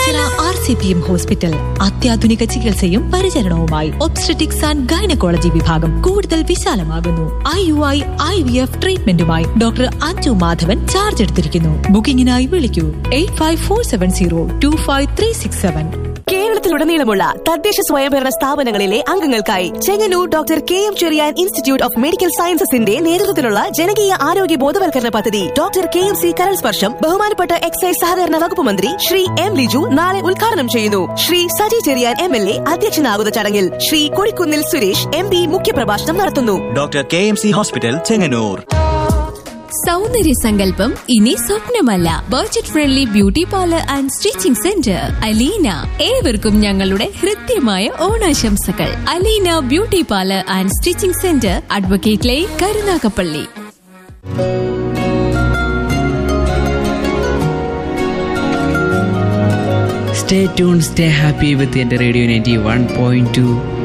അഞ്ചര R C P M hospital അത്യാധുനിക ചികിത്സയും പരിചരണവുമായി ഒബ്സ്ട്രറ്റിക്സ് ആൻഡ് ഗൈനക്കോളജി വിഭാഗം കൂടുതൽ വിശാലമാകുന്നു I U I I V F ട്രീറ്റ്മെന്റുമായി ഡോക്ടർ അഞ്ജു മാധവൻ ചാർജ് എടുത്തിരിക്കുന്നു ബുക്കിംഗിനായി വിളിക്കൂ eight five four seven zero two five three six seven കേരളത്തിലുടനീളമുള്ള തദ്ദേശ സ്വയംഭരണ സ്ഥാപനങ്ങളിലെ അംഗങ്ങൾക്കായി Chengannur doctor K M Cherian institute of medical സയൻസസിന്റെ നേതൃത്വത്തിലുള്ള ജനകീയ ആരോഗ്യ ബോധവൽക്കരണ പദ്ധതി ഡോക്ടർ കെ എം സി കരൾ സ്പർശം ബഹുമാനപ്പെട്ട എക്സൈസ് സഹകരണ വകുപ്പ് മന്ത്രി ശ്രീ എം ലിജു നാളെ ഉദ്ഘാടനം ചെയ്യുന്നു Shri Saji Cherian M L A അധ്യക്ഷനാകുന്ന ചടങ്ങിൽ ശ്രീ കൊടിക്കുന്നിൽ സുരേഷ് എം പി മുഖ്യപ്രഭാഷണം നടത്തുന്നു doctor K M C hospital Chengannur സൗന്ദര്യ സങ്കല്പം ഇനി സ്വപ്നമല്ല budget friendly beauty parlour and stitching centre Aleena ഏവർക്കും ഞങ്ങളുടെ ഹൃദ്യമായ ഓണാശംസകൾ Aleena beauty parlour and stitching centre advocate line Karunagappally Stay tuned, stay happy with the Radio 91.2